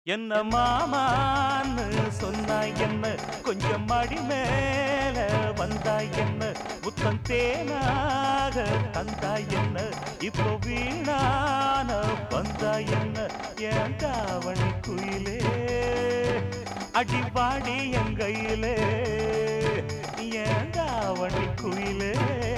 என்ன மாமான்னு சொன்னாய் என்ன கொஞ்சம் மடி மேல வந்தாய் என்ன முத்தம் தேனாக தந்தாய் என்ன இப்போ வீணான வந்தாய் என்ன என் தாவணி குயிலே அடிபாடி என் கையிலே என் தாவணி குயிலே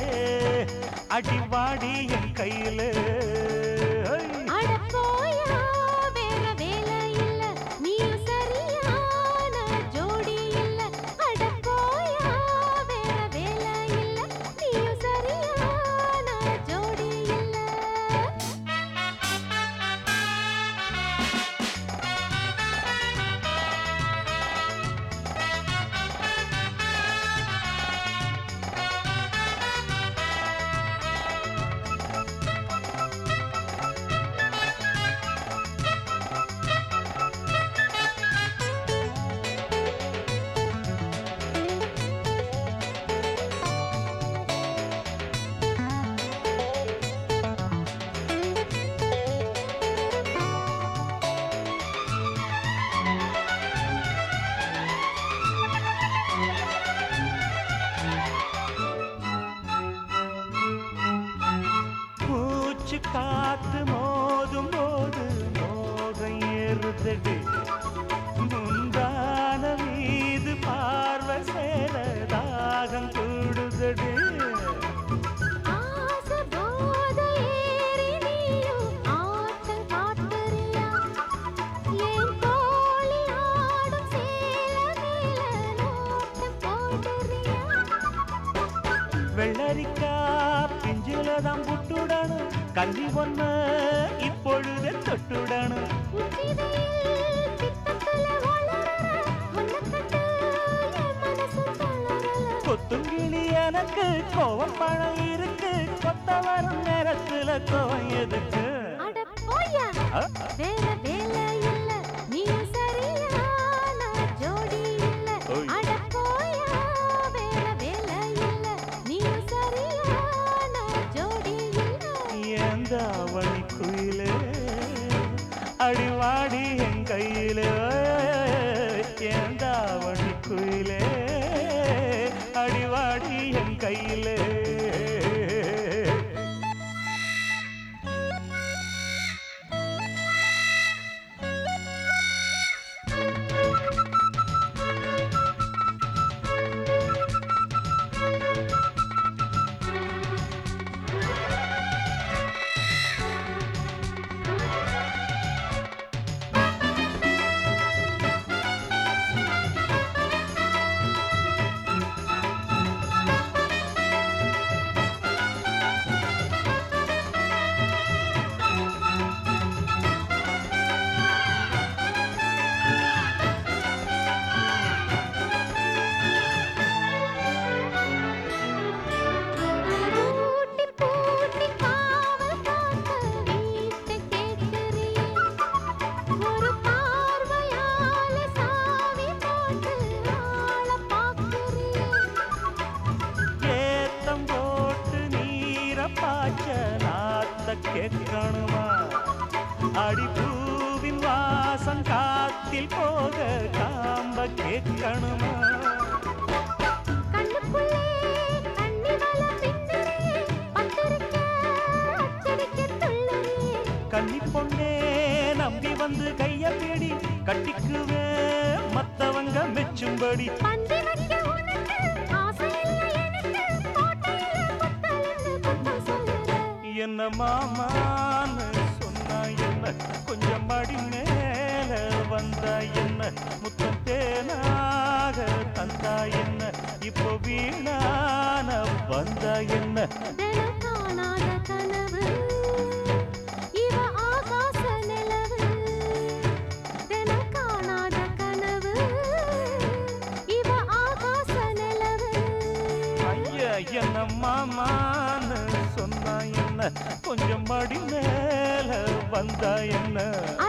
அடிபாடி என் கையிலே ஐ! அட போயா வேற வேலை இல்ல நீயும் சரியான ஜோடி இல்ல அட போயா வேற வேலை இல்ல நீயும் சரியான ஜோடி இல்ல மூச்சு காத்து மோதும் போது மோகம் ஏறுதடி முந்தான மீது பார்வை சேர தாகம் கூடுதடி ஆச போத ஏறி நீயும் ஆட்டம் காட்டுறியா ஏன் கோழி ஆடும் சேல மேல நோட்டம் போடுறியா வெள்ளரிக்கா பிஞ்சில தான் புட்டுடணும் கல்வி ஒண்ண இப்பொழுதே தொட்டுடணும் உச்சிதையில் பித்தத்துல வளரற உன்னை கண்டு என் மனசு தளரல கொத்துங்கிளி எனக்கு கோவம் பழம் இருக்கு கொத்த வரும் நேரத்துல கோவம் எதுக்கு அட போயா ஆ? வேற வேலை இல்ல நீ சரியான ஜோடி இல்ல ஓய். அட போயா வேற வேலை இல்ல நீ சரியான ஜோடி இல்ல ஏந்தாவணி குயிலே அடிவாடி என் கையிலே ஏந்தாவணி குயிலே அடிவாடி என் கையிலே பூட்டி பூட்டி காவல் காக்க வீட்டை கேட்கிறியே ஒரு பார்வையால சாவி போட்டு ஆள பார்க்கிறியே ஏத்தம் போட்டு நீர பாய்ச்ச நாத்த கேட்கணுமா அடிப்பூவின் வாசம் காத்தில் போக காம்ப கேட்கணுமா கண்ணுக்குள்ளே கண்ணி வல பின்னுறியே பத்திரிக்க அச்சடிக்க துள்ளுறியே கன்னி பொண்ணே நம்பி வந்து கைய பிடி கட்டிக்குவே மத்தவங்க மெச்சும்படி பந்தி வைக்க உனக்கு ஆசை இல்லை எனக்கு கோட்டையில புத்தலுன்னு புத்தம் சொல்லுற என்ன மாமான்னு சொன்னா என்ன கொஞ்சம் மடி மேல வந்தா என்ன முத்தம் தேனாக தந்தா என்ன இப்போ வீணான வந்தா என்ன தினம் காணாத கனவு இவ ஆகாச நிலவு தினம் காணாத கனவு இவ ஆகாச நிலவு ஐயா என்ன மாமான்னு சொன்னா என்ன கொஞ்சம் மடி மேல வந்தா என்ன